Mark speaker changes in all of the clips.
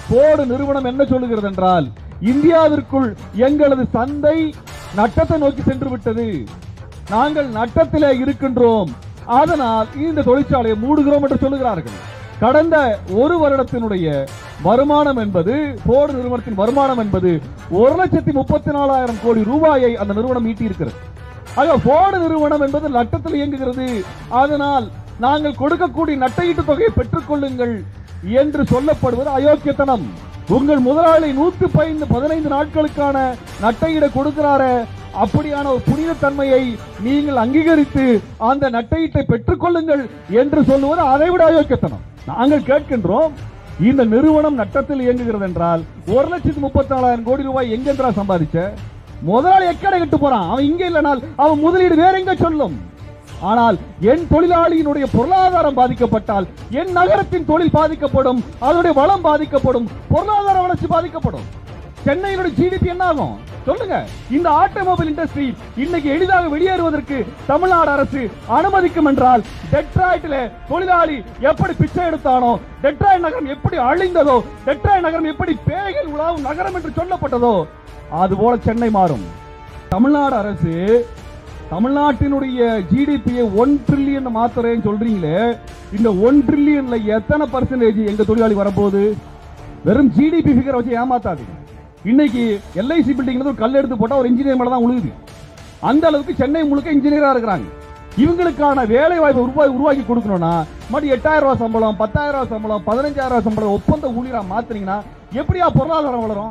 Speaker 1: board நிறுவனம் என்ன சொல்லுகிறது என்றால் இந்தியாவிற்குள் எங்களது சந்தை நட்டத்தை நோக்கி சென்று விட்டது நாங்கள் நட்டத்திலே இருக்கின்றோம் அதனால் இந்த தொழிற்சாலையை மூடுகிறோம் என்று சொல்லுகிறார்கள் கடந்த ஒரு வருடத்தினுடைய வருமானம் என்பது போர்டு நிறுவனத்தின் வருமானம் என்பது ஒரு லட்சத்தி முப்பத்தி நாலாயிரம் கோடி ரூபாயை அந்த நிறுவனம் ஈட்டியிருக்கிறது ஆக போர்டு நிறுவனம் என்பது நட்டத்தில் இயங்குகிறது அதனால் நாங்கள் கொடுக்கக்கூடிய நட்டையீட்டு தொகையை பெற்றுக் கொள்ளுங்கள் என்று சொல்லப்படுவது அயோக்கியத்தனம் உங்கள் முதலாளி நூத்தி பதினைந்து பதினைந்து நாட்களுக்கான நட்டையிட கொடுக்கிறாரே அப்படியான ஒரு புனித தன்மையை நீங்கள் அங்கீகரித்து அந்த நட்டையீட்டை பெற்றுக் கொள்ளுங்கள் என்று சொல்லுவது அதைவிட அயோக்கியத்தனம் நாங்கள் கேட்கின்றோம் இந்த நிறுவனம் நட்டத்தில் இயங்குகிறது என்றால் ஒரு லட்சத்து முப்பத்தி நாலாயிரம் கோடி ரூபாய் எங்கென்றா சம்பாதிச்ச முதலாளி எக்கடை கட்டு போறான் அவன் இங்க இல்லைனால் அவன் முதலீடு வேற எங்க சொல்லும் ஆனால் என் தொழிலாளியினுடைய பொருளாதாரம் பாதிக்கப்பட்டால் என் நகரத்தின் தொழில் பாதிக்கப்படும் அதனுடைய வளம் பாதிக்கப்படும் பொருளாதார வளர்ச்சி பாதிக்கப்படும் சென்னையினுடைய ஜிடிபி என்ன ஆகும் சொல்லுங்க இந்த ஆட்டோமொபைல் இண்டஸ்ட்ரி இன்னைக்கு எளிதாக வெளியேறுவதற்கு தமிழ்நாடு அரசு அனுமதிக்கும் என்றால் டெட்ராய்டில் தொழிலாளி எப்படி பிச்சை எடுத்தானோ டெட்ராய்ட் நகரம் எப்படி அழிந்ததோ டெட்ராய்ட் நகரம் எப்படி பேய்கள் உலாவும் நகரம் என்று சொல்லப்பட்டதோ அதுபோல சென்னை மாறும் தமிழ்நாடு அரசு தமிழ்நாட்டினுடைய ஜிடிபியை ஒன் ட்ரில்லியன் மாத்துறேன்னு சொல்றீங்களே இந்த ஒன் ட்ரில்லியன்ல எத்தனை பர்சன்டேஜ் எங்க தொழிலாளி வரப்போகுது வெறும் ஜிடிபி ஃபிகர் வச்சு ஏமாத்தாதீங்க இன்னைக்கு எல்ஐசி பில்டிங்ல ஒரு கல் எடுத்து போட்டா ஒரு இன்ஜினியர் மேல தான் உழுகுது அந்த அளவுக்கு சென்னை முழுக்க இன்ஜினியரா இருக்கிறாங்க இவங்களுக்கான வேலை வாய்ப்பு உருவாக்கி உருவாக்கி கொடுக்கணும்னா மறுபடியும் எட்டாயிரம் ரூபாய் சம்பளம் பத்தாயிரம் ரூபாய் சம்பளம் பதினஞ்சாயிரம் ரூபாய் சம்பளம் ஒப்பந்த ஊழியரா மாத்துறீங்கன்னா எப்படியா பொருளாதாரம் வளரும்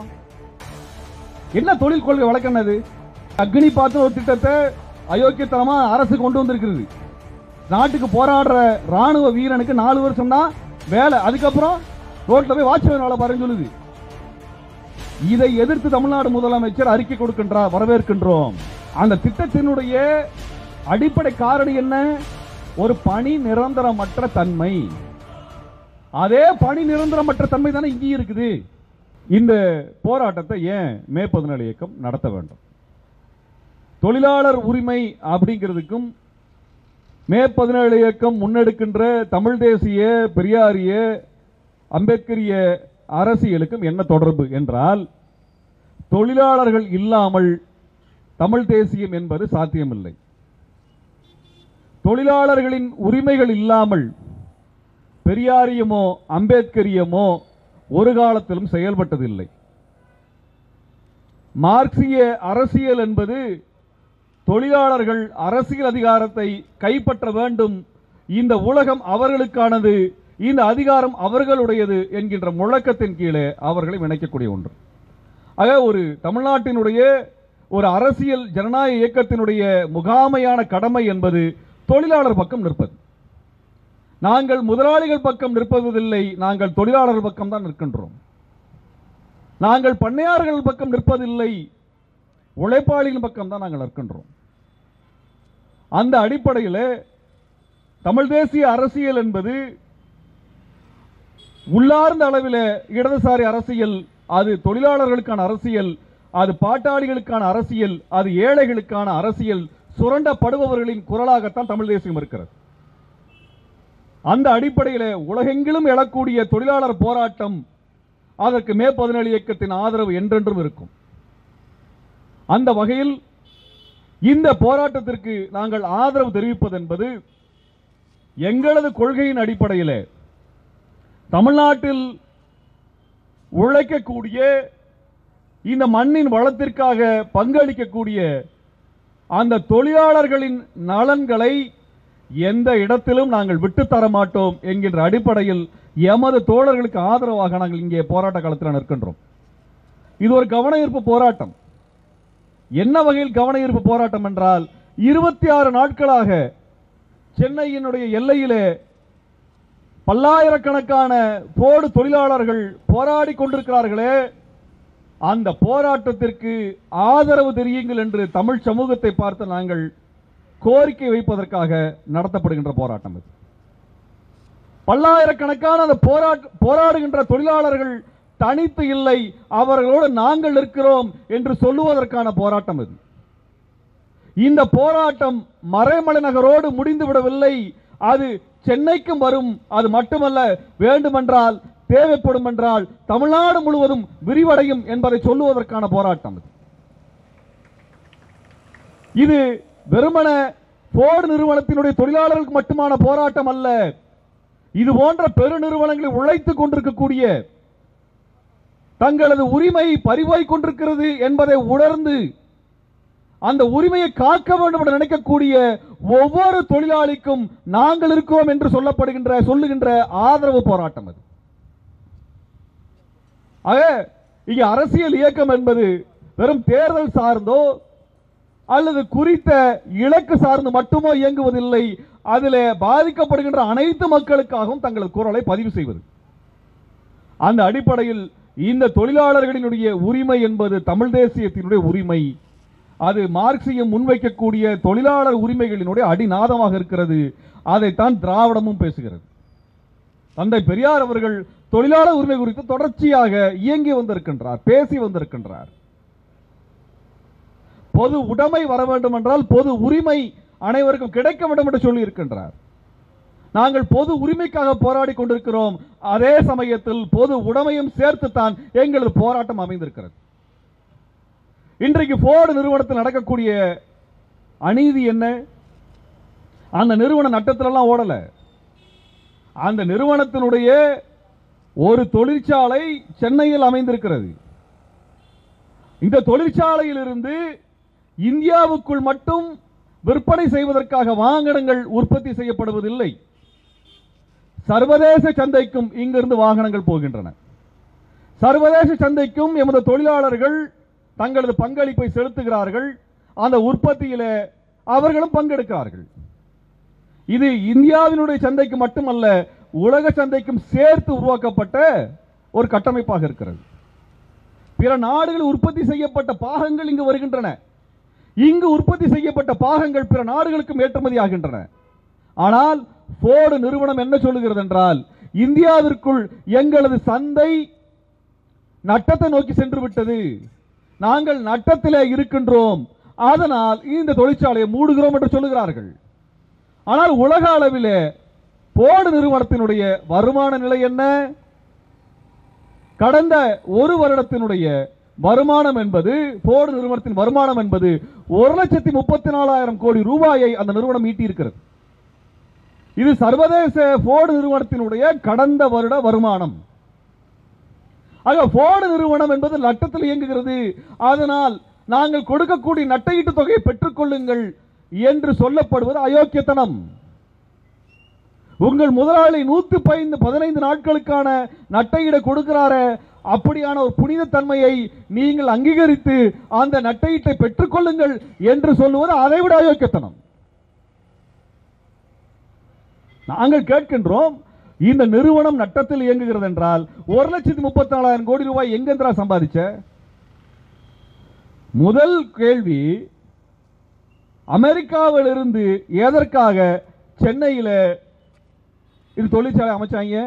Speaker 1: என்ன தொழில் கொள்கை வழக்கணது அக்னி பார்த்து ஒரு திட்டத்தை அயோக்கியத்தனமா அரசு கொண்டு வந்திருக்கிறது நாட்டுக்கு போராடுற ராணுவ வீரனுக்கு நாலு வருஷம் தான் வேலை அதுக்கப்புறம் ரோட்ல போய் வாட்ச்மேன் வேலை பாருன்னு சொல்லுது இதை எதிர்த்து தமிழ்நாடு முதலமைச்சர் அறிக்கை கொடுக்கின்றார் வரவேற்கின்றோம் அந்த திட்டத்தினுடைய அடிப்படை காரணி என்ன ஒரு பணி நிரந்தரமற்ற தன்மை அதே பணி நிரந்தரமற்ற தன்மை தானே இங்கேயும் இருக்குது இந்த போராட்டத்தை ஏன் மே பதினேழு இயக்கம் நடத்த வேண்டும் தொழிலாளர் உரிமை அப்படிங்கிறதுக்கும் மே பதினேழு இயக்கம் முன்னெடுக்கின்ற தமிழ் தேசிய பெரியாரிய அம்பேத்கரிய அரசியலுக்கும் என்ன தொடர்பு என்றால் தொழிலாளர்கள் இல்லாமல் தமிழ் தேசியம் என்பது சாத்தியமில்லை தொழிலாளர்களின் உரிமைகள் இல்லாமல் பெரியாரியமோ அம்பேத்கரியமோ ஒரு காலத்திலும் செயல்பட்டதில்லை மார்க்சிய அரசியல் என்பது தொழிலாளர்கள் அரசியல் அதிகாரத்தை கைப்பற்ற வேண்டும் இந்த உலகம் அவர்களுக்கானது இந்த அதிகாரம் அவர்களுடையது என்கின்ற முழக்கத்தின் கீழே அவர்களை இணைக்கக்கூடிய ஒன்று ஆக ஒரு தமிழ்நாட்டினுடைய ஒரு அரசியல் ஜனநாயக இயக்கத்தினுடைய முகாமையான கடமை என்பது தொழிலாளர் பக்கம் நிற்பது நாங்கள் முதலாளிகள் பக்கம் நிற்பதில்லை நாங்கள் தொழிலாளர்கள் பக்கம் தான் நிற்கின்றோம் நாங்கள் பண்ணையார்கள் பக்கம் நிற்பதில்லை உழைப்பாளிகள் பக்கம் தான் நாங்கள் நிற்கின்றோம் அந்த அடிப்படையில் தமிழ் தேசிய அரசியல் என்பது உள்ளார்ந்த அளவில் இடதுசாரி அரசியல் அது தொழிலாளர்களுக்கான அரசியல் அது பாட்டாளிகளுக்கான அரசியல் அது ஏழைகளுக்கான அரசியல் சுரண்டப்படுபவர்களின் குரலாகத்தான் தமிழ் தேசியம் இருக்கிறது அந்த அடிப்படையில் உலகெங்கிலும் எழக்கூடிய தொழிலாளர் போராட்டம் அதற்கு மே பதினேழு இயக்கத்தின் ஆதரவு என்றென்றும் இருக்கும் அந்த வகையில் இந்த போராட்டத்திற்கு நாங்கள் ஆதரவு தெரிவிப்பது என்பது எங்களது கொள்கையின் அடிப்படையில் தமிழ்நாட்டில் உழைக்கக்கூடிய இந்த மண்ணின் வளத்திற்காக பங்களிக்கக்கூடிய அந்த தொழிலாளர்களின் நலன்களை எந்த இடத்திலும் நாங்கள் விட்டுத்தர மாட்டோம் என்கின்ற அடிப்படையில் எமது தோழர்களுக்கு ஆதரவாக நாங்கள் இங்கே போராட்ட காலத்தில் நிற்கின்றோம் இது ஒரு கவன ஈர்ப்பு போராட்டம் என்ன வகையில் கவன ஈர்ப்பு போராட்டம் என்றால் இருபத்தி ஆறு நாட்களாக சென்னையினுடைய எல்லையிலே பல்லாயிரக்கணக்கான போடு தொழிலாளர்கள் போராடி கொண்டிருக்கிறார்களே அந்த போராட்டத்திற்கு ஆதரவு தெரியுங்கள் என்று தமிழ் சமூகத்தை பார்த்து நாங்கள் கோரிக்கை வைப்பதற்காக நடத்தப்படுகின்ற போராட்டம் இது பல்லாயிரக்கணக்கான அந்த போராட்ட போராடுகின்ற தொழிலாளர்கள் தனித்து இல்லை அவர்களோடு நாங்கள் இருக்கிறோம் என்று சொல்லுவதற்கான போராட்டம் இது இந்த போராட்டம் மறைமலை நகரோடு முடிந்து விடவில்லை அது சென்னைக்கும் வரும் அது மட்டுமல்ல வேண்டுமென்றால் தேவைப்படும் என்றால் தமிழ்நாடு முழுவதும் விரிவடையும் என்பதை சொல்லுவதற்கான போராட்டம் இது இது வெறுமன போர்டு நிறுவனத்தினுடைய தொழிலாளர்களுக்கு மட்டுமான போராட்டம் அல்ல இது போன்ற பெருநிறுவனங்களை உழைத்துக் கொண்டிருக்கக்கூடிய தங்களது உரிமை பறிவாய் கொண்டிருக்கிறது என்பதை உணர்ந்து அந்த உரிமையை காக்க வேண்டும் என்று நினைக்கக்கூடிய ஒவ்வொரு தொழிலாளிக்கும் நாங்கள் இருக்கிறோம் என்று சொல்லப்படுகின்ற சொல்லுகின்ற ஆதரவு போராட்டம் அது ஆக இங்க அரசியல் இயக்கம் என்பது வெறும் தேர்தல் சார்ந்தோ அல்லது குறித்த இலக்கு சார்ந்து மட்டுமோ இயங்குவதில்லை அதில் பாதிக்கப்படுகின்ற அனைத்து மக்களுக்காகவும் தங்களது குரலை பதிவு செய்வது அந்த அடிப்படையில் இந்த தொழிலாளர்களினுடைய உரிமை என்பது தமிழ் தேசியத்தினுடைய உரிமை அது மார்க்சியம் முன்வைக்கக்கூடிய தொழிலாளர் உரிமைகளினுடைய அடிநாதமாக இருக்கிறது அதைத்தான் திராவிடமும் பேசுகிறது தந்தை பெரியார் அவர்கள் தொழிலாளர் உரிமை குறித்து தொடர்ச்சியாக இயங்கி வந்திருக்கின்றார் பேசி வந்திருக்கின்றார் பொது உடைமை வர வேண்டும் என்றால் பொது உரிமை அனைவருக்கும் கிடைக்க வேண்டும் என்று சொல்லி இருக்கின்றார் நாங்கள் பொது உரிமைக்காக போராடி கொண்டிருக்கிறோம் அதே சமயத்தில் பொது உடைமையும் சேர்த்துத்தான் எங்களது போராட்டம் அமைந்திருக்கிறது இன்றைக்கு போர்டு நிறுவனத்தில் நடக்கக்கூடிய அநீதி என்ன அந்த நிறுவன நட்டத்திலெல்லாம் ஓடல அந்த நிறுவனத்தினுடைய ஒரு தொழிற்சாலை சென்னையில் அமைந்திருக்கிறது இந்த தொழிற்சாலையிலிருந்து இந்தியாவுக்குள் மட்டும் விற்பனை செய்வதற்காக வாகனங்கள் உற்பத்தி செய்யப்படுவதில்லை சர்வதேச சந்தைக்கும் இங்கிருந்து வாகனங்கள் போகின்றன சர்வதேச சந்தைக்கும் எமது தொழிலாளர்கள் தங்களது பங்களிப்பை செலுத்துகிறார்கள் அந்த உற்பத்தியில அவர்களும் பங்கெடுக்கிறார்கள் இது இந்தியாவினுடைய சந்தைக்கு மட்டுமல்ல உலக சந்தைக்கும் சேர்த்து உருவாக்கப்பட்ட ஒரு கட்டமைப்பாக இருக்கிறது பிற நாடுகளில் உற்பத்தி செய்யப்பட்ட பாகங்கள் இங்கு வருகின்றன இங்கு உற்பத்தி செய்யப்பட்ட பாகங்கள் பிற நாடுகளுக்கும் ஏற்றுமதி ஆகின்றன ஆனால் போர்டு நிறுவனம் என்ன சொல்லுகிறது என்றால் இந்தியாவிற்குள் எங்களது சந்தை நட்டத்தை நோக்கி சென்று விட்டது நாங்கள் நட்டத்திலே இருக்கின்றோம் அதனால் இந்த தொழிற்சாலையை மூடுகிறோம் என்று சொல்லுகிறார்கள் ஆனால் உலக அளவிலே போர்டு நிறுவனத்தினுடைய வருமான நிலை என்ன கடந்த ஒரு வருடத்தினுடைய வருமானம் என்பது போர்டு நிறுவனத்தின் வருமானம் என்பது ஒரு லட்சத்தி முப்பத்தி நாலாயிரம் கோடி ரூபாயை அந்த நிறுவனம் ஈட்டியிருக்கிறது இது சர்வதேச போர்டு நிறுவனத்தினுடைய கடந்த வருட வருமானம் ஆக போர்டு நிறுவனம் என்பது நட்டத்தில் இயங்குகிறது அதனால் நாங்கள் கொடுக்கக்கூடிய நட்டையீட்டு தொகையை பெற்றுக்கொள்ளுங்கள் என்று சொல்லப்படுவது அயோக்கியத்தனம் உங்கள் முதலாளி நூத்தி பதினைந்து பதினைந்து நாட்களுக்கான நட்டையிட கொடுக்கிறாரே அப்படியான ஒரு புனித தன்மையை நீங்கள் அங்கீகரித்து அந்த நட்டையீட்டை பெற்றுக்கொள்ளுங்கள் என்று சொல்லுவது அதைவிட அயோக்கியத்தனம் நாங்கள் கேட்கின்றோம் இந்த நிறுவனம் நட்டத்தில் இயங்குகிறது என்றால் ஒரு லட்சத்தி முப்பத்தி நாலாயிரம் கோடி ரூபாய் எங்கெந்திரா சம்பாதிச்ச முதல் கேள்வி அமெரிக்காவிலிருந்து எதற்காக சென்னையில் இது தொழிற்சாலை அமைச்சாங்க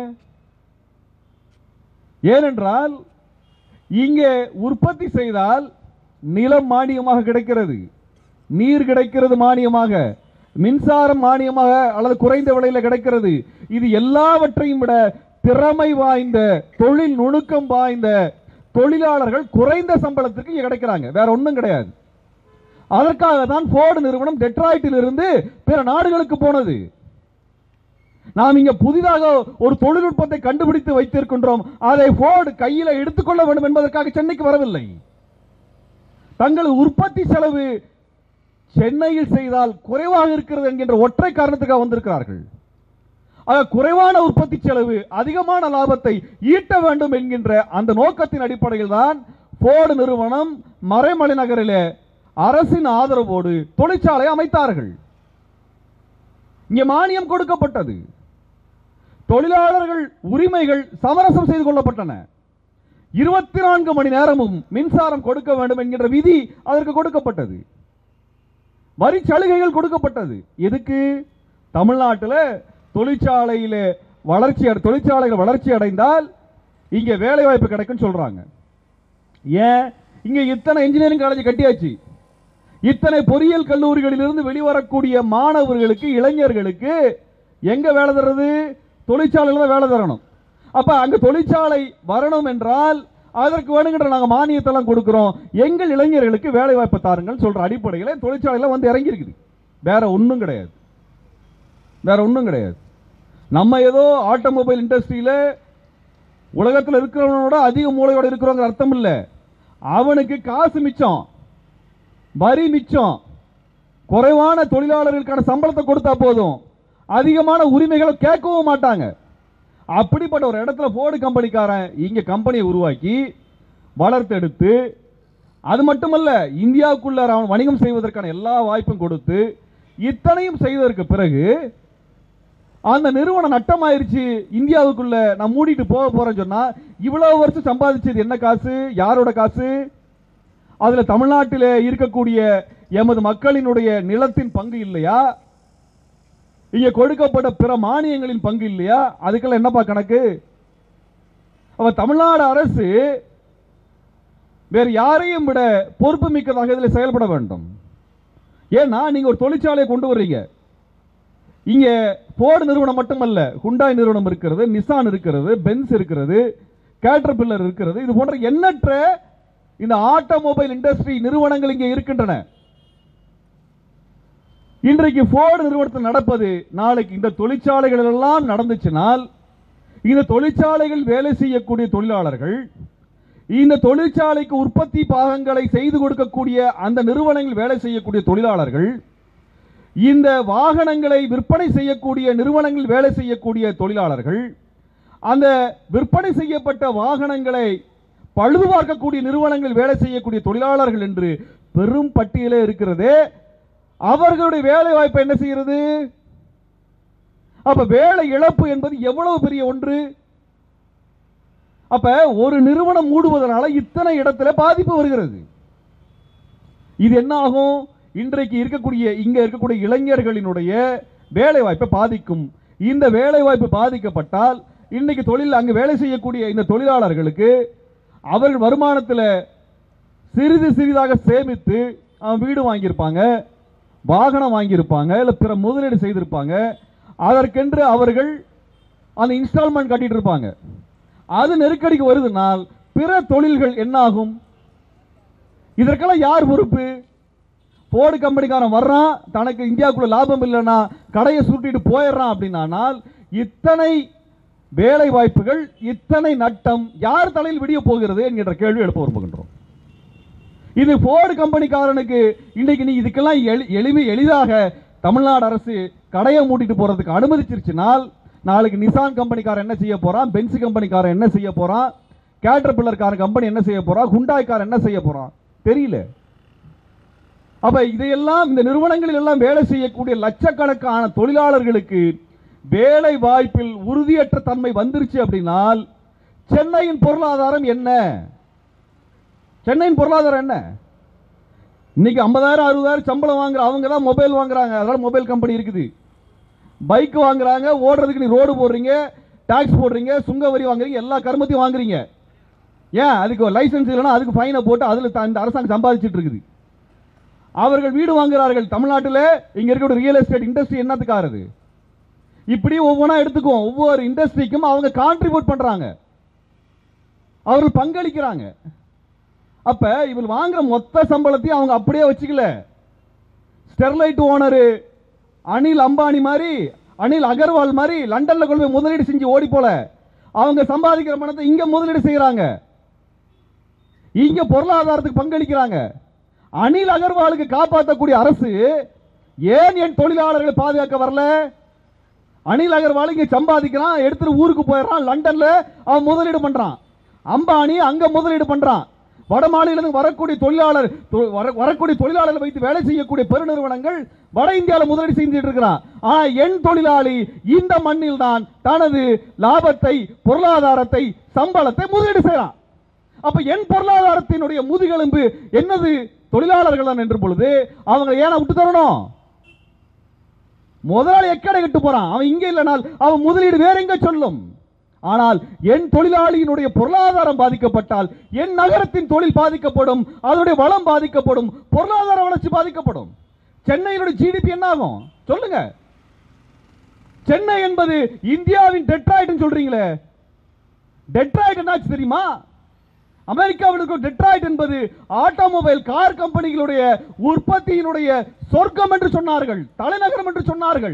Speaker 1: ஏனென்றால் இங்கே உற்பத்தி செய்தால் நிலம் மானியமாக கிடைக்கிறது நீர் கிடைக்கிறது மானியமாக மின்சாரம் மானியமாக அல்லது குறைந்த விலையில் கிடைக்கிறது இது எல்லாவற்றையும் விட திறமை வாய்ந்த தொழில் நுணுக்கம் வாய்ந்த தொழிலாளர்கள் குறைந்த சம்பளத்திற்கு இங்க கிடைக்கிறாங்க வேற ஒன்றும் கிடையாது அதற்காக தான் போர்டு நிறுவனம் டெட்ராய்டில் இருந்து பிற நாடுகளுக்கு போனது நாம் இங்க புதிதாக ஒரு தொழில்நுட்பத்தை கண்டுபிடித்து வைத்திருக்கின்றோம் அதை போர்டு கையில எடுத்துக்கொள்ள வேண்டும் என்பதற்காக சென்னைக்கு வரவில்லை தங்களது உற்பத்தி செலவு சென்னையில் செய்தால் குறைவாக இருக்கிறது என்கின்ற ஒற்றை காரணத்துக்காக வந்திருக்கிறார்கள் ஆக குறைவான உற்பத்தி செலவு அதிகமான லாபத்தை ஈட்ட வேண்டும் என்கின்ற அந்த நோக்கத்தின் அடிப்படையில் தான் போர்டு நிறுவனம் மறைமலை நகரிலே அரசின் ஆதரவோடு தொழிற்சாலை அமைத்தார்கள் இங்கே மானியம் கொடுக்கப்பட்டது தொழிலாளர்கள் உரிமைகள் சமரசம் செய்து கொள்ளப்பட்டன இருபத்தி நான்கு மணி நேரமும் மின்சாரம் கொடுக்க வேண்டும் என்கின்ற விதி அதற்கு கொடுக்கப்பட்டது வரி சலுகைகள் கொடுக்கப்பட்டது எதுக்கு தமிழ்நாட்டில் தொழிற்சாலையில் வளர்ச்சி அடை- தொழிற்சாலைகள் வளர்ச்சி அடைந்தால் இங்கே வேலை வாய்ப்பு கிடைக்கும்னு சொல்றாங்க ஏன் இங்க இத்தனை இன்ஜினியரிங் காலேஜ் கட்டியாச்சு இத்தனை பொறியியல் கல்லூரிகளிலிருந்து வெளிவரக்கூடிய மாணவர்களுக்கு இளைஞர்களுக்கு எங்க வேலை தர்றது தொழிற்சாலையில் தான் வேலை தரணும் அப்ப அங்க தொழிற்சாலை வரணும் என்றால் அதற்கு வேணுங்கிற நாங்க மானியத்தெல்லாம் கொடுக்கிறோம் எங்கள் இளைஞர்களுக்கு வேலை வாய்ப்பு தாருங்கள் சொல்ற அடிப்படையில் தொழிற்சாலையில வந்து இறங்கி இருக்குது வேற ஒண்ணும் கிடையாது வேற ஒண்ணும் கிடையாது நம்ம ஏதோ ஆட்டோமொபைல் இண்டஸ்ட்ரியில உலகத்தில் இருக்கிறவனோட அதிக மூளையோட இருக்கிறவங்க அர்த்தம் இல்லை அவனுக்கு காசு மிச்சம் வரி மிச்சம் குறைவான தொழிலாளர்களுக்கான சம்பளத்தை கொடுத்தா போதும் அதிகமான உரிமைகளை கேட்கவும் மாட்டாங்க அப்படிப்பட்ட ஒரு இடத்துல போர்டு கம்பெனிக்காரன் இங்க கம்பெனியை உருவாக்கி வளர்த்தெடுத்து அது மட்டுமல்ல இந்தியாவுக்குள்ள அவன் வணிகம் செய்வதற்கான எல்லா வாய்ப்பும் கொடுத்து இத்தனையும் செய்ததற்கு பிறகு அந்த நிறுவனம் நட்டமாயிருச்சு இந்தியாவுக்குள்ள நான் மூடிட்டு போக போறேன்னு சொன்னா இவ்வளவு வருஷம் சம்பாதிச்சது என்ன காசு யாரோட காசு அதுல தமிழ்நாட்டிலே இருக்கக்கூடிய எமது மக்களினுடைய நிலத்தின் பங்கு இல்லையா இங்க கொடுக்கப்பட்ட பிற மானியங்களின் பங்கு இல்லையா அதுக்கெல்லாம் என்னப்பா கணக்கு அப்ப தமிழ்நாடு அரசு வேறு யாரையும் விட பொறுப்பு மிக்கதாக இதில் செயல்பட வேண்டும் ஏன்னா நீங்க ஒரு தொழிற்சாலையை கொண்டு வர்றீங்க இங்க போர்டு நிறுவனம் மட்டுமல்ல ஹுண்டாய் நிறுவனம் இருக்கிறது நிசான் இருக்கிறது பென்ஸ் இருக்கிறது கேட்டர்பில்லர் இருக்கிறது இது போன்ற எண்ணற்ற இந்த ஆட்டோமொபைல் இண்டஸ்ட்ரி நிறுவனங்கள் இங்கே இருக்கின்றன இன்றைக்கு போர்டு நிறுவனத்தில் நடப்பது நாளைக்கு இந்த தொழிற்சாலைகள் எல்லாம் நடந்துச்சுனால் இந்த தொழிற்சாலைகள் வேலை செய்யக்கூடிய தொழிலாளர்கள் இந்த தொழிற்சாலைக்கு உற்பத்தி பாகங்களை செய்து கொடுக்கக்கூடிய அந்த நிறுவனங்கள் வேலை செய்யக்கூடிய தொழிலாளர்கள் இந்த வாகனங்களை விற்பனை செய்யக்கூடிய நிறுவனங்கள் வேலை செய்யக்கூடிய தொழிலாளர்கள் அந்த விற்பனை செய்யப்பட்ட வாகனங்களை பழுது பார்க்கக்கூடிய நிறுவனங்கள் வேலை செய்யக்கூடிய தொழிலாளர்கள் என்று பெரும் பட்டியலே இருக்கிறதே அவர்களுடைய வேலை வாய்ப்பை என்ன செய்கிறது அப்ப வேலை இழப்பு என்பது எவ்வளவு பெரிய ஒன்று அப்ப ஒரு நிறுவனம் மூடுவதனால இத்தனை இடத்துல பாதிப்பு வருகிறது இது என்ன ஆகும் இன்றைக்கு இருக்கக்கூடிய இங்க இருக்கக்கூடிய இளைஞர்களினுடைய வேலை வாய்ப்பை பாதிக்கும் இந்த வேலை வாய்ப்பு பாதிக்கப்பட்டால் இன்னைக்கு தொழில் அங்கு வேலை செய்யக்கூடிய இந்த தொழிலாளர்களுக்கு அவர்கள் வருமானத்தில் சிறிது சிறிதாக சேமித்து அவன் வீடு வாங்கியிருப்பாங்க வாகனம் வாங்கியிருப்பாங்க இல்லை பிற முதலீடு செய்திருப்பாங்க அதற்கென்று அவர்கள் அந்த இன்ஸ்டால்மெண்ட் கட்டிட்டு இருப்பாங்க அது நெருக்கடிக்கு வருதுனால் பிற தொழில்கள் என்ன ஆகும் இதற்கெல்லாம் யார் பொறுப்பு போர்டு கம்பெனிக்காரன் வர்றான் தனக்கு இந்தியாவுக்குள்ள லாபம் இல்லைன்னா கடையை சுட்டிட்டு போயிடுறான் அப்படின்னானால் இத்தனை வேலை வாய்ப்புகள் இத்தனை நட்டம் யார் தலையில் விடிய போகிறது என்கின்ற கேள்வி எழுப்ப விரும்புகின்றோம் இது போர்டு கம்பெனிக்காரனுக்கு இன்னைக்கு நீ இதுக்கெல்லாம் எளி எளிமை எளிதாக தமிழ்நாடு அரசு கடையை மூடிட்டு போறதுக்கு அனுமதிச்சிருச்சுனால் நாளைக்கு நிசான் கம்பெனிக்காரன் என்ன செய்ய போறான் பென்ஸ் கம்பெனிக்காரன் என்ன செய்ய போறான் கேட்டர்பில்லர்காரன் கம்பெனி என்ன செய்ய போறான் ஹுண்டாய்க்காரன் என்ன செய்ய போறான் தெரியல அப்ப இதையெல்லாம் இந்த நிறுவனங்களில் எல்லாம் வேலை செய்யக்கூடிய லட்சக்கணக்கான தொழிலாளர்களுக்கு வேலை வாய்ப்பில் உறுதியற்ற தன்மை வந்துருச்சு அப்படின்னால் சென்னையின் பொருளாதாரம் என்ன சென்னையின் பொருளாதாரம் என்ன இன்னைக்கு ஐம்பதாயிரம் அறுபதாயிரம் சம்பளம் வாங்குற அவங்க தான் மொபைல் வாங்குறாங்க அதனால மொபைல் கம்பெனி இருக்குது பைக் வாங்குறாங்க ஓடுறதுக்கு நீ ரோடு போடுறீங்க டாக்ஸ் போடுறீங்க சுங்க வரி வாங்குறீங்க எல்லா கருமத்தையும் வாங்குறீங்க ஏன் அதுக்கு லைசன்ஸ் இல்லைன்னா அதுக்கு ஃபைனை போட்டு அதில் இந்த அரசாங்கம் சம்பாதிச்சிட்டு இருக்குது அவர்கள் வீடு வாங்குறார்கள் தமிழ்நாட்டில் இங்க இருக்கிற ரியல் எஸ்டேட் இண்டஸ்ட்ரி என்னத்துக்காருது இப்படி ஒவ்வொன்றா எடுத்துக்குவோம் ஒவ்வொரு இண்டஸ்ட்ரிக்கும் அவங்க கான்ட்ரிபியூட் பண்றாங்க அவர்கள் பங்களிக்கிறாங்க அப்ப இவள் வாங்குற மொத்த சம்பளத்தையும் அவங்க அப்படியே வச்சுக்கல ஸ்டெர்லைட் ஓனரு அனில் அம்பானி மாதிரி அனில் அகர்வால் மாதிரி லண்டன்ல கொண்டு போய் முதலீடு செஞ்சு ஓடி போல அவங்க சம்பாதிக்கிற பணத்தை இங்க முதலீடு செய்யறாங்க இங்க பொருளாதாரத்துக்கு பங்களிக்கிறாங்க அனில் அகர்வாலுக்கு காப்பாற்றக்கூடிய அரசு ஏன் என் தொழிலாளர்களை பாதுகாக்க வரல அனில் அகர்வால் இங்க சம்பாதிக்கிறான் எடுத்துட்டு ஊருக்கு போயிடுறான் லண்டன்ல அவன் முதலீடு பண்றான் அம்பானி அங்க முதலீடு பண்றான் வட மாநிலத்துக்கு வரக்கூடிய தொழிலாளர் தொ- வர- வரக்கூடிய தொழிலாளர்களை வைத்து வேலை செய்யக்கூடிய பெருநிறுவனங்கள் வட இந்தியாவில் முதலீடு செஞ்சுட்டு இருக்கிறான் ஆனா என் தொழிலாளி இந்த மண்ணில் தான் தனது லாபத்தை பொருளாதாரத்தை சம்பளத்தை முதலீடு செய்யறான் அப்ப என் பொருளாதாரத்தினுடைய முதுகெலும்பு என்னது தொழிலாளர்கள் தான் என்ற பொழுது அவங்க ஏன விட்டு தரணும் முதலாளி எக்கடை கட்டு போறான் அவன் இங்க இல்லைனால் அவன் முதலீடு வேற எங்க சொல்லும் ஆனால் என் தொழிலாளியினுடைய பொருளாதாரம் பாதிக்கப்பட்டால் என் நகரத்தின் தொழில் பாதிக்கப்படும் அதனுடைய வளம் பாதிக்கப்படும் பொருளாதார வளர்ச்சி பாதிக்கப்படும் சென்னையினுடைய ஜிடிபி என்ன ஆகும் சொல்லுங்க சென்னை என்பது இந்தியாவின் டெட்ராய்ட்னு சொல்றீங்களே டெட்ராய்ட் என்னாச்சு தெரியுமா அமெரிக்காவிற்கு டெட்ராய்ட் என்பது ஆட்டோமொபைல் கார் கம்பெனிகளுடைய உற்பத்தியினுடைய சொர்க்கம் என்று சொன்னார்கள் தலைநகரம் என்று சொன்னார்கள்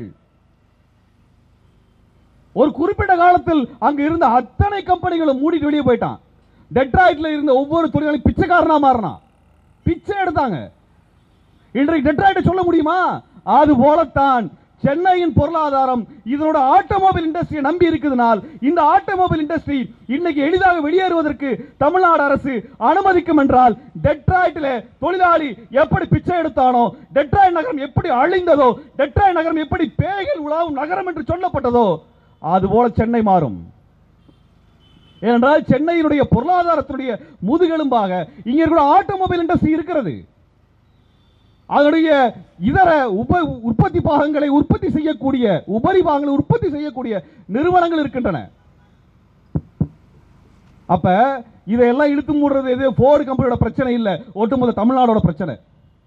Speaker 1: ஒரு குறிப்பிட்ட காலத்தில் அங்க இருந்த அத்தனை கம்பெனிகளும் மூடிட்டு வெளியே போயிட்டான் டெட்ராய்ட்ல இருந்த ஒவ்வொரு தொழிலாளி பிச்சைக்காரனா மாறினான் பிச்சை எடுத்தாங்க இன்றைக்கு டெட்ராய்டை சொல்ல முடியுமா அது போலத்தான் சென்னையின் பொருளாதாரம் இதனோட ஆட்டோமொபைல் இண்டஸ்ட்ரியை நம்பி இருக்குதுனால் இந்த ஆட்டோமொபைல் இண்டஸ்ட்ரி இன்னைக்கு எளிதாக வெளியேறுவதற்கு தமிழ்நாடு அரசு அனுமதிக்கும் என்றால் டெட்ராய்டில் தொழிலாளி எப்படி பிச்சை எடுத்தானோ டெட்ராய்ட் நகரம் எப்படி அழிந்ததோ டெட்ராய்ட் நகரம் எப்படி பேய்கள் உலாவும் நகரம் என்று சொல்லப்பட்டதோ அதுபோல சென்னை மாறும் ஏனென்றால் சென்னையினுடைய பொருளாதாரத்தினுடைய முதுகெலும்பாக இங்க இருக்கிற ஆட்டோமொபைல் இண்டஸ்ட்ரி இருக்கிறது அதனுடைய இதர உப உற்பத்தி பாகங்களை உற்பத்தி செய்யக்கூடிய உபரி பாகங்களை உற்பத்தி செய்யக்கூடிய நிறுவனங்கள் இருக்கின்றன அப்ப இதையெல்லாம் இழுத்து மூடுறது எது போர்டு கம்பெனியோட பிரச்சனை இல்ல ஒட்டுமொத்த தமிழ்நாடோட பிரச்சனை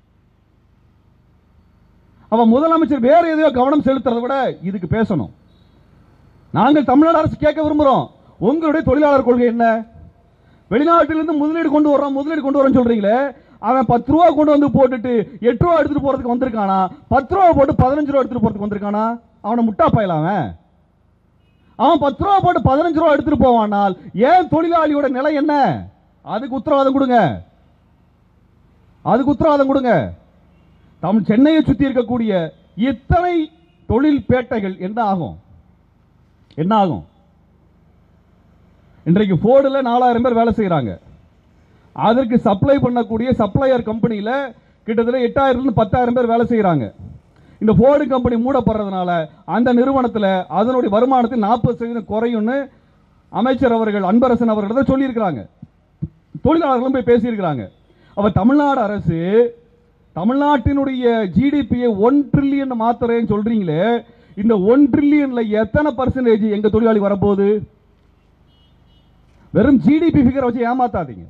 Speaker 1: அவ முதலமைச்சர் வேற எதையோ கவனம் செலுத்துறதை விட இதுக்கு பேசணும் நாங்கள் தமிழ்நாடு அரசு கேட்க விரும்புகிறோம் உங்களுடைய தொழிலாளர் கொள்கை என்ன வெளிநாட்டிலிருந்து முதலீடு கொண்டு வரோம் முதலீடு கொண்டு வரோம்னு சொல்றீங்களே அவன் பத்து ரூபா கொண்டு வந்து போட்டுட்டு எட்டு ரூபா எடுத்துட்டு போறதுக்கு வந்திருக்கானா பத்து ரூபா போட்டு பதினஞ்சு ரூபா எடுத்துட்டு போறதுக்கு வந்திருக்கானா அவனை முட்டா பயலாம் அவன் அவன் பத்து ரூபா போட்டு பதினஞ்சு ரூபா எடுத்துட்டு போவானால் ஏன் தொழிலாளியோட நிலை என்ன அதுக்கு உத்தரவாதம் கொடுங்க அதுக்கு உத்தரவாதம் கொடுங்க தம் சென்னையை சுத்தி இருக்கக்கூடிய இத்தனை தொழில் பேட்டைகள் என்ன ஆகும் என்ன ஆகும் இன்றைக்கு ஃபோர்டில் நாலாயிரம் பேர் வேலை செய்கிறாங்க அதற்கு சப்ளை பண்ணக்கூடிய சப்ளையர் கம்பெனியில் கிட்டத்தட்ட எட்டாயிரம்லேருந்து பத்தாயிரம் பேர் வேலை செய்கிறாங்க இந்த ஃபோர்டு கம்பெனி மூடப்படுறதுனால அந்த நிறுவனத்தில் அதனுடைய வருமானத்தில் நாற்பது சதவீதம் குறையும்னு அமைச்சர் அவர்கள் அன்பரசன் அவர்களிடம் சொல்லியிருக்கிறாங்க தொழிலாளர்களும் போய் பேசியிருக்கிறாங்க அப்ப தமிழ்நாடு அரசு தமிழ்நாட்டினுடைய ஜிடிபியை ஒன் ட்ரில்லியன் மாத்திரேன்னு சொல்றீங்களே இந்த ஒன் ட்ரில்லியன்ல எத்தனை பர்சன்டேஜ் எங்க தொழிலாளி வரப்போகுது வெறும் ஜிடிபி ஃபிகரை வச்சு ஏமாத்தாதீங்க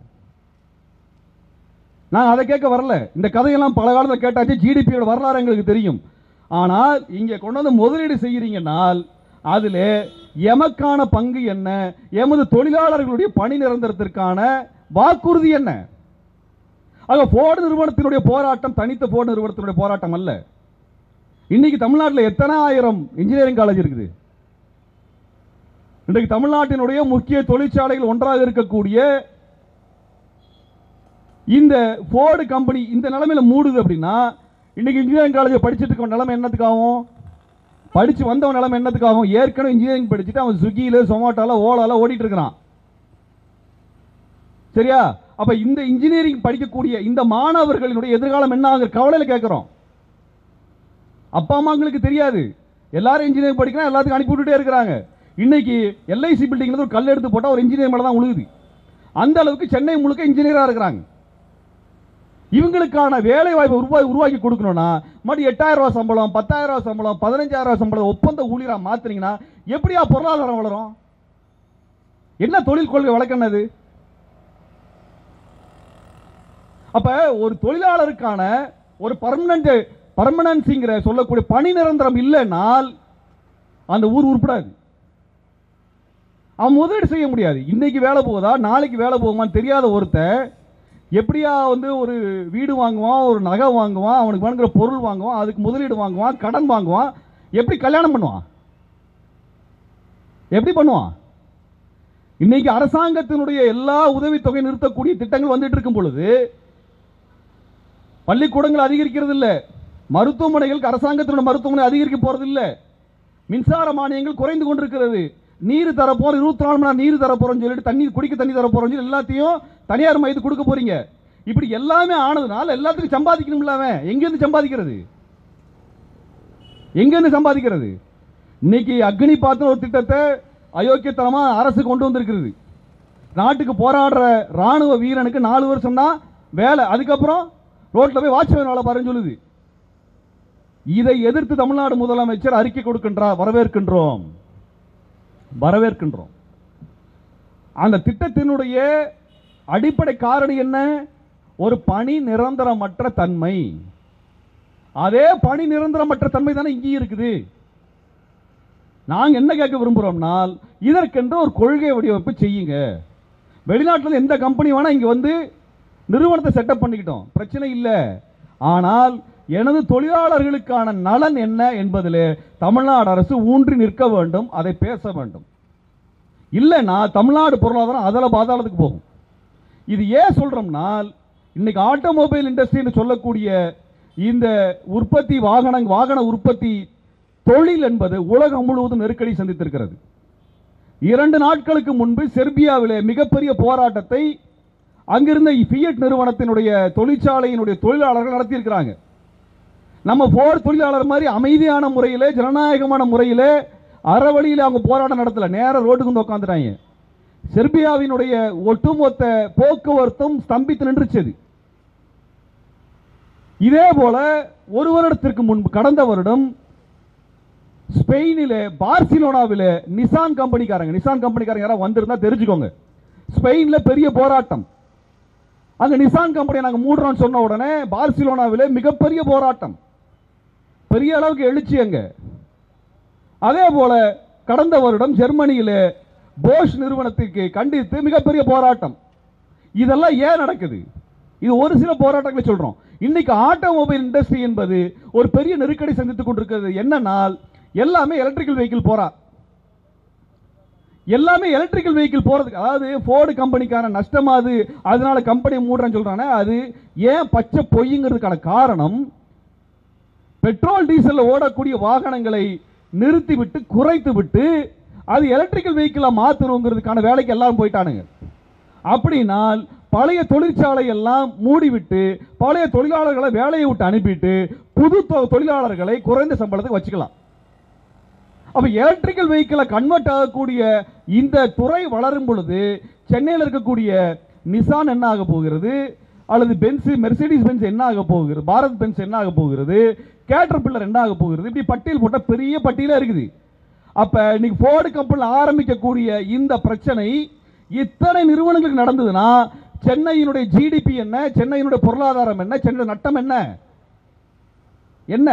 Speaker 1: நான் அதை கேட்க வரல இந்த கதையெல்லாம் பல காலத்தில் கேட்டாச்சு ஜிடிபியோட வரலாறு எங்களுக்கு தெரியும் ஆனால் இங்கே கொண்டு வந்து முதலீடு செய்கிறீங்கன்னால் அதில் எமக்கான பங்கு என்ன எமது தொழிலாளர்களுடைய பணி நிரந்தரத்திற்கான வாக்குறுதி என்ன ஆக போர்டு நிறுவனத்தினுடைய போராட்டம் தனித்த போர்டு நிறுவனத்தினுடைய போராட்டம் அல்ல இன்னைக்கு தமிழ்நாட்டில் எத்தனை ஆயிரம் இன்ஜினியரிங் காலேஜ் இருக்குது இன்றைக்கு தமிழ்நாட்டினுடைய முக்கிய தொழிற்சாலைகள் ஒன்றாக இருக்கக்கூடிய இந்த ஃபோர்டு கம்பெனி இந்த நிலைமையில மூடுது அப்படின்னா இன்னைக்கு இன்ஜினியரிங் காலேஜ் படிச்சுட்டு இருக்க நிலைமை என்னத்துக்காகும் படிச்சு வந்தவன் நிலைமை என்னத்துக்காகும் ஏற்கனவே இன்ஜினியரிங் படிச்சுட்டு அவன் ஸ்விக்கியில சொமாட்டோல ஓலால ஓடிட்டு இருக்கிறான் சரியா அப்ப இந்த இன்ஜினியரிங் படிக்கக்கூடிய இந்த மாணவர்களினுடைய எதிர்காலம் என்ன ஆகுற கவலையில கேட்கிறோம் அப்பா அம்மாங்களுக்கு தெரியாது எல்லாரும் இன்ஜினியரிங் படிக்கிறா எல்லாத்துக்கும் அனுப்பி விட்டுட்டே இருக்கிறாங்க இன்னைக்கு எல்ஐசி பில்டிங்ல ஒரு கல் எடுத்து போட்டா ஒரு இன்ஜினியர் மேல தான் உழுகுது அந்த அளவுக்கு சென்னை முழுக்க இன்ஜினியரா இருக்கிறாங்க இவங்களுக்கான வேலை வாய்ப்பை உருவாக்கி உருவாக்கி கொடுக்கணும்னா மறுபடியும் எட்டாயிரம் ரூபாய் சம்பளம் பத்தாயிரம் ரூபாய் சம்பளம் பதினஞ்சாயிரம் ரூபாய் சம்பளம் ஒப்பந்த ஊழியரா மாத்துனீங்கன்னா எப்படியா பொருளாதாரம் வளரும் என்ன தொழில் கொள்கை வழக்கண்ணது அப்ப ஒரு தொழிலாளருக்கான ஒரு பர்மனன்ட் பர்மனன்சிங்கிற சொல்லக்கூடிய பணி நிரந்தரம் இல்லைனால் அந்த ஊர் உருப்படாது அவன் முதலீடு செய்ய முடியாது இன்னைக்கு வேலை போகுதா நாளைக்கு வேலை போகுமான்னு தெரியாத ஒருத்தன் எப்படியா வந்து ஒரு வீடு வாங்குவான் ஒரு நகை வாங்குவான் அவனுக்கு வேணுங்கிற பொருள் வாங்குவான் அதுக்கு முதலீடு வாங்குவான் கடன் வாங்குவான் எப்படி கல்யாணம் பண்ணுவான் எப்படி பண்ணுவான் இன்னைக்கு அரசாங்கத்தினுடைய எல்லா உதவித்தொகை நிறுத்தக்கூடிய திட்டங்கள் வந்துட்டு இருக்கும் பொழுது பள்ளிக்கூடங்கள் அதிகரிக்கிறது இல்ல மருத்துவமனைகளுக்கு அரசாங்கத்தினுடைய மருத்துவமனை அதிகரிக்க போறது இல்ல மின்சார மானியங்கள் குறைந்து கொண்டிருக்கிறது நீர் தரப்போறோம் இருபத்தி நாலு மணி நேரம் நீர் தரப்போறோம்னு சொல்லிட்டு தண்ணி குடிக்க தண்ணி தரப்போறோம்னு சொல்லி எல்லாத்தையும் தனியார் மையத்துக்கு கொடுக்க போறீங்க இப்படி எல்லாமே ஆனதுனால எல்லாத்துக்கும் சம்பாதிக்கணும்ல அவன் எங்கிருந்து சம்பாதிக்கிறது எங்கிருந்து சம்பாதிக்கிறது இன்னைக்கு அக்னி பாத்திர ஒரு திட்டத்தை அயோக்கியத்தனமா அரசு கொண்டு வந்திருக்கிறது நாட்டுக்கு போராடுற ராணுவ வீரனுக்கு நாலு வருஷம் தான் வேலை அதுக்கப்புறம் ரோட்ல போய் வாட்ச்மேன் வேலை பாருன்னு சொல்லுது இதை எதிர்த்து தமிழ்நாடு முதலமைச்சர் அறிக்கை கொடுக்கின்றார் வரவேற்கின்றோம் வரவேற்கின்றோம் அந்த திட்டத்தினுடைய அடிப்படை காரணி என்ன ஒரு பணி நிரந்தரமற்ற தன்மை அதே பணி நிரந்தரமற்ற தன்மை தானே இங்கேயும் இருக்குது நாங்க என்ன கேட்க விரும்புறோம்னால் இதற்கென்று ஒரு கொள்கை வடிவமைப்பு செய்யுங்க வெளிநாட்டில் எந்த கம்பெனி வேணா இங்க வந்து நிறுவனத்தை செட்டப் பண்ணிக்கிட்டோம் பிரச்சனை இல்லை ஆனால் எனது தொழிலாளர்களுக்கான நலன் என்ன என்பதில் தமிழ்நாடு அரசு ஊன்றி நிற்க வேண்டும் அதை பேச வேண்டும் இல்லைன்னா தமிழ்நாடு பொருளாதாரம் அதில் பாதாளத்துக்கு போகும் இது ஏன் சொல்றோம்னால் இன்னைக்கு ஆட்டோமொபைல் இண்டஸ்ட்ரின்னு சொல்லக்கூடிய இந்த உற்பத்தி வாகன வாகன உற்பத்தி தொழில் என்பது உலகம் முழுவதும் நெருக்கடி சந்தித்திருக்கிறது இரண்டு நாட்களுக்கு முன்பு செர்பியாவிலே மிகப்பெரிய போராட்டத்தை அங்கிருந்த ஃபியட் நிறுவனத்தினுடைய தொழிற்சாலையினுடைய தொழிலாளர்கள் நடத்தியிருக்கிறாங்க நம்ம போர் தொழிலாளர் மாதிரி அமைதியான முறையிலே ஜனநாயகமான முறையிலே அறவழியில் அவங்க போராட்டம் நடத்தல நேர ரோட்டுக்கு வந்து உட்காந்துட்டாங்க செர்பியாவினுடைய ஒட்டுமொத்த போக்குவரத்தும் ஸ்தம்பித்து நின்றுச்சது இதே போல ஒரு வருடத்திற்கு முன்பு கடந்த வருடம் ஸ்பெயினிலே பார்சிலோனாவிலே நிசான் கம்பெனிக்காரங்க நிசான் கம்பெனிக்காரங்க யாராவது வந்திருந்தா தெரிஞ்சுக்கோங்க ஸ்பெயின்ல பெரிய போராட்டம் அங்க நிசான் கம்பெனி நாங்க மூடுறோம்னு சொன்ன உடனே பார்சிலோனாவிலே மிகப்பெரிய போராட்டம் பெரிய அளவுக்கு எழுச்சி அங்க அதே போல கடந்த வருடம் ஜெர்மனியிலே போஷ் நிறுவனத்திற்கு கண்டித்து மிகப்பெரிய போராட்டம் இதெல்லாம் ஏன் நடக்குது இது ஒரு சில போராட்டங்களை சொல்றோம் இன்னைக்கு ஆட்டோமொபைல் இண்டஸ்ட்ரி என்பது ஒரு பெரிய நெருக்கடி சந்தித்துக் கொண்டிருக்கிறது என்னன்னால் எல்லாமே எலக்ட்ரிக்கல் வெஹிக்கிள் போறா எல்லாமே எலக்ட்ரிக்கல் வெஹிக்கிள் போறதுக்கு அதாவது ஃபோர்டு கம்பெனிக்கான நஷ்டமாது அதனால கம்பெனி மூடுறேன்னு சொல்றானே அது ஏன் பச்சை பொய்ங்கிறதுக்கான காரணம் பெட்ரோல் டீசல்ல ஓடக்கூடிய வாகனங்களை நிறுத்திவிட்டு குறைத்து விட்டு அது எலக்ட்ரிக்கல் வெஹிக்கிளா மாத்தணுங்கிறதுக்கான வேலைக்கு எல்லாரும் போயிட்டானுங்க அப்படினால் பழைய தொழிற்சாலை எல்லாம் மூடிவிட்டு பழைய தொழிலாளர்களை வேலையை விட்டு அனுப்பிட்டு புது தொ- தொழிலாளர்களை குறைந்த சம்பளத்துக்கு வச்சுக்கலாம் அப்ப எலக்ட்ரிக்கல் வெஹிக்கிளை கன்வெர்ட் ஆகக்கூடிய இந்த துறை வளரும் பொழுது சென்னையில் இருக்கக்கூடிய நிசான் என்ன ஆக போகிறது அல்லது பென்ஸ் மெர்சிடிஸ் பென்ஸ் என்ன ஆக போகிறது பாரத் பென்ஸ் என்ன ஆக போகிறது கேட்டர் பில்லர் என்ன ஆக போகிறது இப்படி பட்டியல் போட்ட பெரிய பட்டியலா இருக்குது அப்ப இன்னைக்கு ஃபோர்டு கம்பெனியில் ஆரம்பிக்கக்கூடிய இந்த பிரச்சனை இத்தனை நிறுவனங்களுக்கு நடந்ததுன்னா சென்னையினுடைய ஜிடிபி என்ன சென்னையினுடைய பொருளாதாரம் என்ன சென்னையோட நட்டம் என்ன என்ன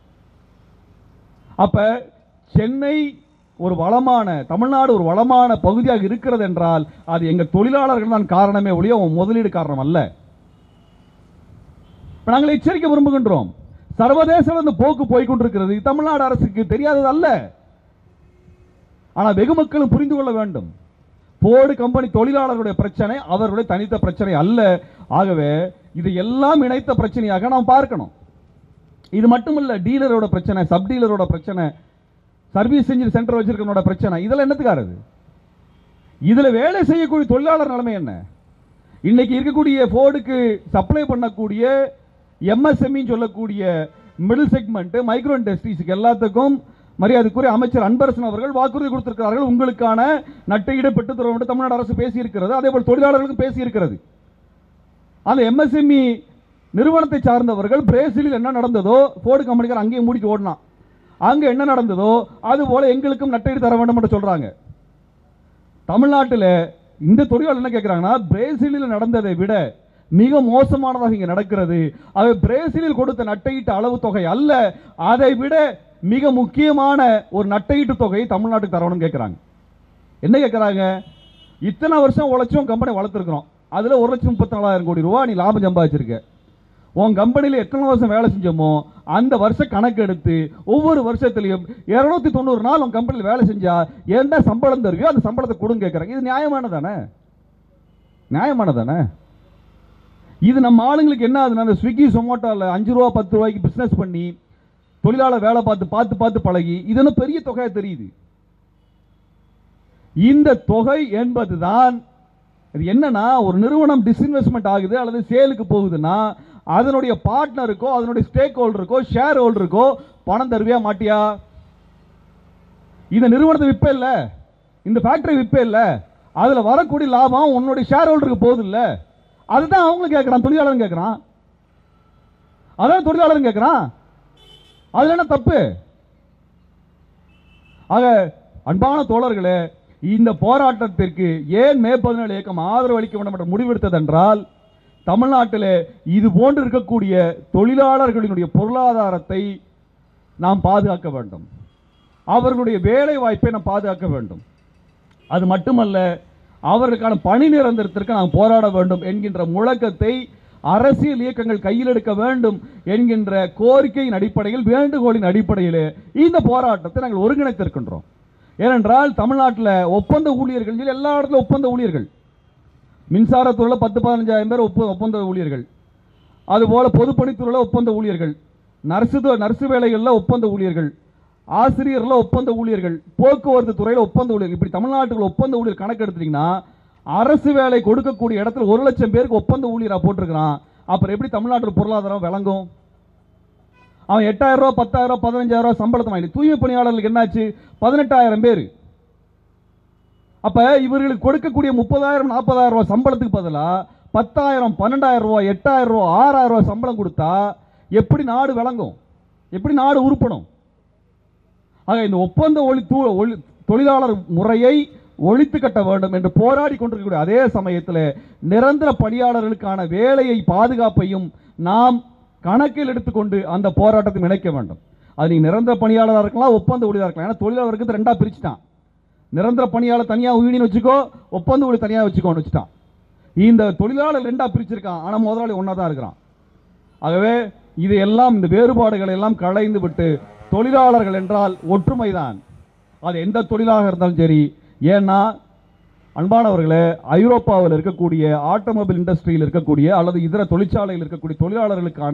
Speaker 1: அப்ப சென்னை ஒரு வளமான தமிழ்நாடு ஒரு வளமான பகுதியாக இருக்கிறது என்றால் அது எங்க தொழிலாளர்கள் தான் காரணமே ஒழிய அவன் முதலீடு காரணம் அல்ல இப்ப நாங்கள் எச்சரிக்க விரும்புகின்றோம் சர்வதேச இந்த போக்கு போய்கொண்டிருக்கிறது இது தமிழ்நாடு அரசுக்கு தெரியாதது அல்ல ஆனால் வெகு மக்களும் புரிந்து கொள்ள வேண்டும் போர்டு கம்பெனி தொழிலாளர்களுடைய பிரச்சனை அவர்களுடைய தனித்த பிரச்சனை அல்ல ஆகவே இது எல்லாம் இணைத்த பிரச்சனையாக நாம் பார்க்கணும் இது மட்டுமல்ல டீலரோட பிரச்சனை சப் டீலரோட பிரச்சனை சர்வீஸ் இன்ஜின் சென்டர் வச்சிருக்கனோட பிரச்சனை இதெல்லாம் என்னத்துக்காரது இதுல வேலை செய்யக்கூடிய தொழிலாளர் நிலைமை என்ன இன்னைக்கு இருக்கக்கூடிய ஃபோர்டுக்கு சப்ளை பண்ணக்கூடிய எம்எஸ்எம்இ சொல்லக்கூடிய மிடில் செக்மெண்ட் மைக்ரோ இண்டஸ்ட்ரீஸ்க்கு எல்லாத்துக்கும் மரியாதைக்குரிய அமைச்சர் அன்பரசன் அவர்கள் வாக்குறுதி கொடுத்திருக்கிறார்கள் உங்களுக்கான நட்டையிட பெற்று தருவோம் என்று தமிழ்நாடு அரசு பேசியிருக்கிறது அதே போல் தொழிலாளர்களுக்கும் பேசியிருக்கிறது அந்த எம்எஸ்எம்இ நிறுவனத்தை சார்ந்தவர்கள் பிரேசிலில் என்ன நடந்ததோ ஃபோர்டு கம்பெனிக்கார் அங்கேயே மூடிக்கு ஓடினான் அங்க என்ன நடந்ததோ அது போல எங்களுக்கும் நட்டையீடு தர வேண்டும் என்று சொல்றாங்க தமிழ்நாட்டில் இந்த தொழிலாளர் என்ன கேட்குறாங்கன்னா பிரேசிலில் நடந்ததை விட மிக மோசமானதாக இங்கே நடக்கிறது அது பிரேசிலில் கொடுத்த நட்டையீட்டு அளவு தொகை அல்ல அதை விட மிக முக்கியமான ஒரு நட்டையீட்டு தொகையை தமிழ்நாட்டுக்கு தரணும்னு கேட்குறாங்க என்ன கேட்குறாங்க இத்தனை வருஷம் உழைச்சும் கம்பெனி வளர்த்துருக்குறோம் அதில் ஒரு லட்சம் முப்பத்தி நாலாயிரம் கோடி ரூபா நீ லாபம் சம்பாதிச்சிருக்க உன் கம்பெனியில் எத்தனை வருஷம் வேலை செஞ்சோமோ அந்த வருஷ கணக்கு எடுத்து ஒவ்வொரு வருஷத்துலையும் இருநூத்தி தொண்ணூறு நாள் உன் கம்பெனியில் வேலை செஞ்சா என்ன சம்பளம் தருவியோ அந்த சம்பளத்தை கொடுங்க கேட்குறாங்க இது நியாயமானதானே நியாயமானதானே இது நம்ம ஆளுங்களுக்கு என்ன ஆகுதுன்னா அந்த ஸ்விக்கி சொமோட்டோவில் அஞ்சு ரூபா பத்து ரூபாய்க்கு பிஸ்னஸ் பண்ணி தொழிலாளர் வேலை பார்த்து பார்த்து பார்த்து பழகி இது என்ன பெரிய தொகையா தெரியுது இந்த தொகை என்பதுதான் இது என்னன்னா ஒரு நிறுவனம் டிஸ்இன்வெஸ்ட்மெண்ட் ஆகுது அல்லது சேலுக்கு போகுதுன்னா அதனுடைய பார்ட்னருக்கோ அதனுடைய ஸ்டேக் ஹோல்டருக்கோ ஷேர் ஹோல்டருக்கோ பணம் தருவியா மாட்டியா இந்த நிறுவனத்தை விற்ப இல்ல இந்த ஃபேக்டரி விற்ப இல்ல அதுல வரக்கூடிய லாபம் உன்னுடைய ஷேர் ஹோல்டருக்கு போகுது இல்ல அதுதான் அவங்களும் கேட்கறான் தொழிலாளரும் கேட்கறான் அதான் தொழிலாளரும் கேட்கறான் அதுல என்ன தப்பு ஆக அன்பான தோழர்களே இந்த போராட்டத்திற்கு ஏன் மே பதினேழு இயக்கம் ஆதரவு அளிக்க வேண்டும் என்று முடிவெடுத்ததென்றால் தமிழ்நாட்டிலே இது போன்று இருக்கக்கூடிய தொழிலாளர்களினுடைய பொருளாதாரத்தை நாம் பாதுகாக்க வேண்டும் அவர்களுடைய வேலை வாய்ப்பை நாம் பாதுகாக்க வேண்டும் அது மட்டுமல்ல அவர்களுக்கான பணி நிரந்தரத்திற்கு நாம் போராட வேண்டும் என்கின்ற முழக்கத்தை அரசியல் இயக்கங்கள் கையில் எடுக்க வேண்டும் என்கின்ற கோரிக்கையின் அடிப்படையில் வேண்டுகோளின் அடிப்படையில் இந்த போராட்டத்தை நாங்கள் ஒருங்கிணைத்திருக்கின்றோம் ஏனென்றால் தமிழ்நாட்டில் ஒப்பந்த ஊழியர்கள் சொல்லி எல்லா இடத்துல ஒப்பந்த ஊழியர்கள் மின்சாரத்துறையில் பத்து பதினஞ்சாயிரம் பேர் ஒப்ப ஒப்பந்த ஊழியர்கள் அதுபோல் பொதுப்பணித்துறையில் ஒப்பந்த ஊழியர்கள் நர்சு து- நர்சு வேலைகளில் ஒப்பந்த ஊழியர்கள் ஆசிரியரில் ஒப்பந்த ஊழியர்கள் போக்குவரத்து துறையில் ஒப்பந்த ஊழியர்கள் இப்படி தமிழ்நாட்டுக்குள்ள ஒப்பந்த ஊழியர் கணக்கு எடுத்தீங்கன்னா அரசு வேலை கொடுக்கக்கூடிய இடத்துல ஒரு லட்சம் பேருக்கு ஒப்பந்த ஊழியராக போட்டிருக்கிறான் அப்புறம் எப்படி தமிழ்நாட்டு பொருளாதாரம் விளங்கும் அவன் எட்டாயிரம் ரூபா பத்தாயிரம் ரூபா பதினஞ்சாயிரம் ரூபா சம்பளத்தை வாங்கி தூய்மை பணியாளர்களுக்கு என்னாச்சு பதினெட்டாயிரம் பேர் அப்ப இவர்களுக்கு கொடுக்கக்கூடிய முப்பதாயிரம் நாற்பதாயிரம் ரூபாய் சம்பளத்துக்கு பதிலாக பத்தாயிரம் பன்னெண்டாயிரம் ரூபாய் எட்டாயிரம் ரூபாய் ஆறாயிரம் ரூபாய் சம்பளம் கொடுத்தா எப்படி நாடு விளங்கும் எப்படி நாடு உருப்படும் ஆக இந்த ஒப்பந்த ஒளி தூ ஒளி தொழிலாளர் முறையை ஒழித்து கட்ட வேண்டும் என்று போராடி கொண்டிருக்கக்கூடிய அதே சமயத்தில் நிரந்தர பணியாளர்களுக்கான வேலையை பாதுகாப்பையும் நாம் கணக்கில் எடுத்துக்கொண்டு அந்த போராட்டத்தை இணைக்க வேண்டும் அது நீங்க நிரந்தர பணியாளராக இருக்கலாம் ஒப்பந்த ஊழியராக இருக்கலாம் ஏன்னா தொழிலாளருக்கு ரெண்டா பிரிச்சுட்டான் நிரந்தர பணியாளர் தனியாக யூனியன் வச்சுக்கோ ஒப்பந்த ஊழியர் தனியாக வச்சுக்கோன்னு வச்சுட்டான் இந்த தொழிலாளர் ரெண்டா பிரிச்சிருக்கான் ஆனால் முதலாளி ஒன்றா தான் இருக்கிறான் ஆகவே இது எல்லாம் இந்த வேறுபாடுகளை எல்லாம் களைந்து விட்டு தொழிலாளர்கள் என்றால் ஒற்றுமைதான் அது எந்த தொழிலாக இருந்தாலும் சரி ஏன்னா அன்பானவர்களே ஐரோப்பாவில் இருக்கக்கூடிய ஆட்டோமொபைல் இண்டஸ்ட்ரியில் இருக்கக்கூடிய அல்லது இதர தொழிற்சாலையில் இருக்கக்கூடிய தொழிலாளர்களுக்கான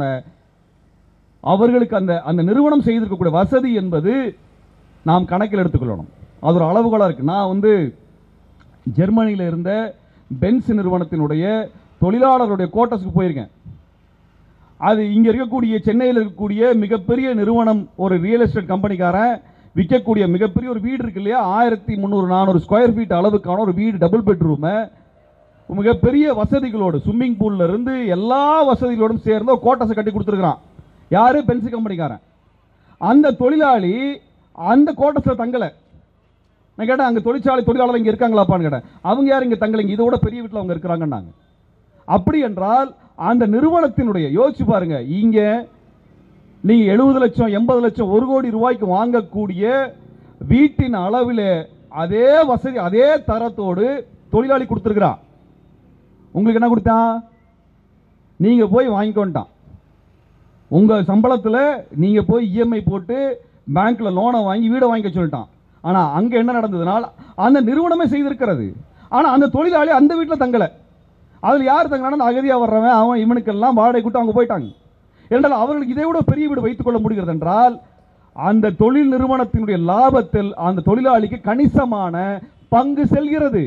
Speaker 1: அவர்களுக்கு அந்த அந்த நிறுவனம் செய்திருக்கக்கூடிய வசதி என்பது நாம் கணக்கில் எடுத்துக்கொள்ளணும் அது ஒரு அளவுகோலாக இருக்கு நான் வந்து ஜெர்மனியில் இருந்த பென்ஸ் நிறுவனத்தினுடைய தொழிலாளர்களுடைய கோட்டஸுக்கு போயிருக்கேன் அது இங்கே இருக்கக்கூடிய சென்னையில் இருக்கக்கூடிய மிகப்பெரிய நிறுவனம் ஒரு ரியல் எஸ்டேட் கம்பெனிக்காரன் விற்கக்கூடிய மிகப்பெரிய ஒரு வீடு இருக்கு இல்லையா ஆயிரத்தி முந்நூறு நானூறு ஸ்கொயர் ஃபீட் அளவுக்கான ஒரு வீடு டபுள் பெட்ரூமு மிகப்பெரிய வசதிகளோடு ஸ்விம்மிங் பூல்ல இருந்து எல்லா வசதிகளோடும் சேர்ந்து ஒரு கோட்டஸை கட்டி கொடுத்துருக்கான் யாரு பென்சி கம்பெனிக்காரன் அந்த தொழிலாளி அந்த கோட்டஸில் தங்கலை நான் கேட்டேன் அங்கே தொழிற்சாலை தொழிலாளர் இங்கே இருக்காங்களாப்பான்னு கேட்டேன் அவங்க யார் இங்கே தங்கலைங்க இதோட பெரிய வீட்டில் அவங்க இருக்கிறாங்கன்னாங்க அப்படி என்றால் அந்த நிறுவனத்தினுடைய யோசிச்சு பாருங்க இங்க நீங்க எழுபது லட்சம் எண்பது லட்சம் ஒரு கோடி ரூபாய்க்கு வாங்கக்கூடிய வீட்டின் அளவில் அதே வசதி அதே தரத்தோடு தொழிலாளி கொடுத்துருக்கிறான் உங்களுக்கு என்ன கொடுத்தான் நீங்க போய் வாங்கிக்கொண்டான் உங்க சம்பளத்தில் நீங்க போய் இஎம்ஐ போட்டு பேங்க்ல லோனை வாங்கி வீடை வாங்கிக்க சொல்லிட்டான் ஆனா அங்க என்ன நடந்ததுனால் அந்த நிறுவனமே செய்திருக்கிறது ஆனா அந்த தொழிலாளி அந்த வீட்டில் தங்கலை அதில் யார் தங்கினா அந்த அகதியாக வர்றவன் அவன் இவனுக்கெல்லாம் வாடகை கூட்டு அவங்க போயிட்டாங்க என்றால் அவர்களுக்கு இதை விட பெரிய வீடு வைத்துக் கொள்ள முடிகிறது என்றால் அந்த தொழில் நிறுவனத்தினுடைய லாபத்தில் அந்த தொழிலாளிக்கு கணிசமான பங்கு செல்கிறது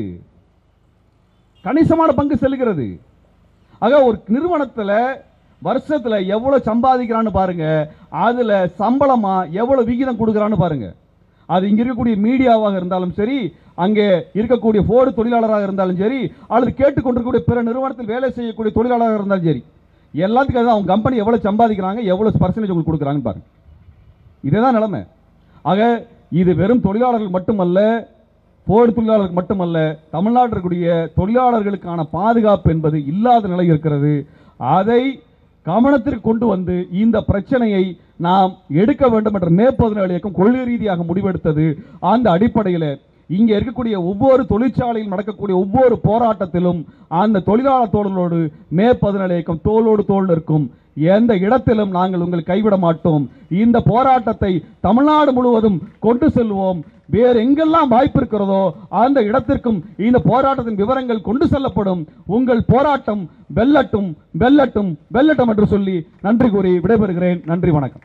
Speaker 1: கணிசமான பங்கு செல்கிறது ஆக ஒரு நிறுவனத்தில் வருஷத்துல எவ்வளவு சம்பாதிக்கிறான்னு பாருங்க அதுல சம்பளமா எவ்வளவு விகிதம் கொடுக்குறான்னு பாருங்க அது இங்க இருக்கக்கூடிய மீடியாவாக இருந்தாலும் சரி அங்கே இருக்கக்கூடிய போர்டு தொழிலாளராக இருந்தாலும் சரி அல்லது கேட்டுக்கொண்டிருக்கக்கூடிய பிற நிறுவனத்தில் வேலை செய்யக்கூடிய தொழிலாளராக இருந்தாலும் சரி எல்லாத்துக்கும் அதுதான் அவங்க கம்பெனி எவ்வளவு சம்பாதிக்கிறாங்க எவ்வளவு பர்சன்டேஜ் உங்களுக்கு கொடுக்குறாங்கன்னு பாருங்க இதுதான் நிலைமை ஆக இது வெறும் தொழிலாளர்கள் மட்டுமல்ல போர் தொழிலாளர்கள் மட்டுமல்ல தமிழ்நாட்டில் இருக்கக்கூடிய தொழிலாளர்களுக்கான பாதுகாப்பு என்பது இல்லாத நிலை இருக்கிறது அதை கவனத்திற்கு கொண்டு வந்து இந்த பிரச்சனையை நாம் எடுக்க வேண்டும் என்ற மே பதினேழு இயக்கம் கொள்கை ரீதியாக முடிவெடுத்தது அந்த அடிப்படையில் இங்கே இருக்கக்கூடிய ஒவ்வொரு தொழிற்சாலையில் நடக்கக்கூடிய ஒவ்வொரு போராட்டத்திலும் அந்த தொழிலாளர் தோழர்களோடு மே பதினேழு இயக்கம் தோளோடு தோள் இருக்கும் எந்த இடத்திலும் நாங்கள் உங்களை கைவிட மாட்டோம் இந்த போராட்டத்தை தமிழ்நாடு முழுவதும் கொண்டு செல்வோம் வேறு எங்கெல்லாம் வாய்ப்பு இருக்கிறதோ அந்த இடத்திற்கும் இந்த போராட்டத்தின் விவரங்கள் கொண்டு செல்லப்படும் உங்கள் போராட்டம் வெல்லட்டும் வெல்லட்டும் வெல்லட்டும் என்று சொல்லி நன்றி கூறி விடைபெறுகிறேன் நன்றி வணக்கம்